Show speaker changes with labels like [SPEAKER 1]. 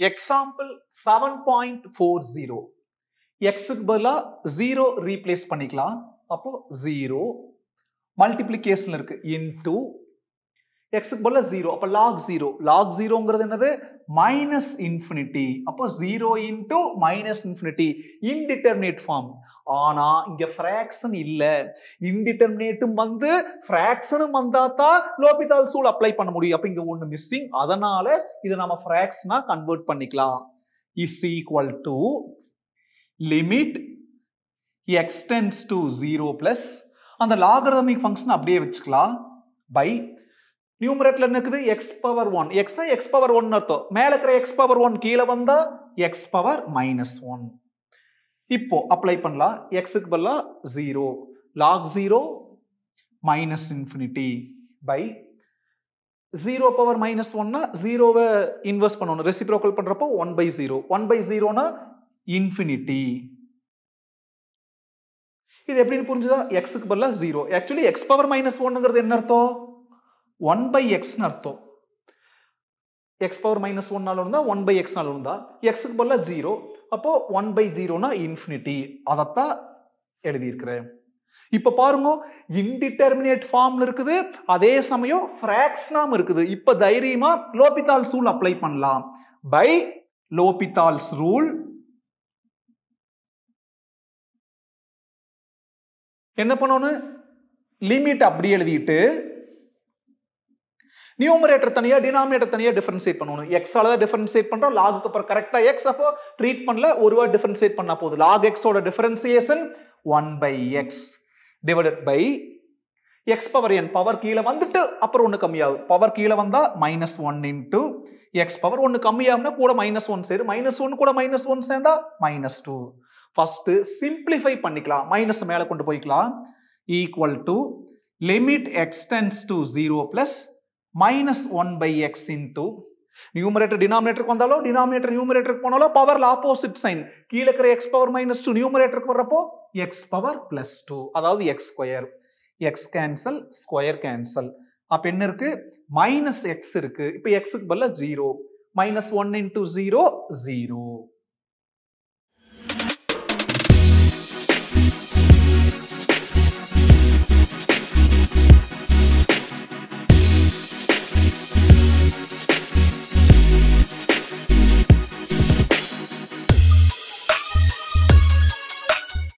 [SPEAKER 1] example seven point four zero எக்ஸுக்கு பதிலாக zero replace பண்ணிக்கலாம் அப்போ ஜீரோ மல்டிப்ளிகேஷன் இருக்கு இன்டூ எக்ஸுக்கு பதிலாக ஜீரோ அப்போ லாக் ஜீரோ லாக் ஜீரோங்கிறது என்னது மைனஸ் இன்ஃபினிட்டி அப்போ zero into minus infinity indeterminate form ஆனா இங்க ஃபிராக்ஷன் இல்ல இன்டிட்டர்மினேட்டும் வந்து ஃபிராக்ஷனும் வந்தா தான் லோபிதால் சூல் அப்ளை பண்ண முடியும் அப்ப இங்க ஒண்ணு மிஸ்ஸிங் அதனால இதை நம்ம ஃபிராக்ஷனா கன்வெர்ட் பண்ணிக்கலாம் is equal to limit x tends to zero plus அந்த லாகரதமிக் ஃபங்க்ஷன் அப்படியே வச்சுக்கலாம் பை நியூமரேட்ல என்ன இருக்குது எக்ஸ் பவர் ஒன் எக்ஸ்னா எக்ஸ் பவர் ஒன் அர்த்தம் மேல இருக்கிற எக்ஸ் பவர் ஒன் கீழே வந்தா எக்ஸ் பவர் மைனஸ் ஒன் இப்போ அப்ளை பண்ணலாம் எக்ஸுக்கு பதிலாக zero log zero minus infinity by zero power minus ஒன்னா ஜீரோவை இன்வெஸ்ட் பண்ணணும் ரெசிப்ரோக்கல் பண்றப்போ one by zero one by ஜீரோனா இன்ஃபினிட்டி இது எப்படின்னு புரிஞ்சுதா எக்ஸுக்கு பதிலாக zero actually x power minus ஒன்னுங்கிறது என்ன அர்த்தம் ஒன் பை எக்ஸ்னு அர்த்தம் எக்ஸ் பவர் மைனஸ் ஒன்னால இருந்தா ஒன் பை எக்ஸ்னால இருந்தா எக்ஸுக்கு பதிலாக ஜீரோ அப்போ ஒன் பை ஜீரோனா இன்ஃபினிட்டி அதைத்தான் எழுதியிருக்கிறேன் இப்ப பாருங்க இன்டிட்டர்மினேட் ஃபார்ம்ல இருக்குது அதே சமயம் ஃபிராக்ஷனாம் இருக்குது இப்ப தைரியமா லோபிதால்ஸ் ரூல் அப்ளை பண்ணலாம் பை லோபிதால்ஸ் ரூல் என்ன பண்ணணும் லிமிட் அப்படி எழுதிட்டு நியூமரேட்டர் தனியா டினாமினேட்டர் தனியா டிஃபரன்சியேட் பண்ணணும் எக்ஸால தான் டிஃபரன்சியேட் பண்றோம் லாகுக்கு அப்புறம் கரெக்டா எக்ஸ் அப்போ ட்ரீட் பண்ணல ஒரு வேர்ட் டிஃபரன்சியேட் பண்ணா போதும் லாக் எக்ஸோட differentiation one by x divided by x power n power கீழே வந்துட்டு அப்புறம் ஒன்று கம்மியாகும் பவர் கீழே வந்தா minus one into x power ஒன்று கம்மியாகும்னா கூட மைனஸ் ஒன் சேரும் மைனஸ் ஒன் கூட மைனஸ் ஒன் சேர்ந்தா மைனஸ் டூ ஃபர்ஸ்ட் சிம்பிளிஃபை பண்ணிக்கலாம் மைனஸ் மேலே கொண்டு போய்க்கலாம் equal to limit x tends to zero plus minus one by x into numerator டினாமினேட்டருக்கு வந்தாலும் டினாமினேட்டர் நியூமரேட்டருக்கு போனாலும் பவர்ல ஆப்போசிட் சைன் கீழே இருக்கிற எக்ஸ் பவர் மைனஸ் டூ நியூமரேட்டருக்கு வர்றப்போ எக்ஸ் பவர் பிளஸ் டூ அதாவது x square x cancel square cancel அப்ப என்ன இருக்கு மைனஸ் எக்ஸ் இருக்கு இப்போ எக்ஸுக்கு பதிலாக zero minus one into zero zero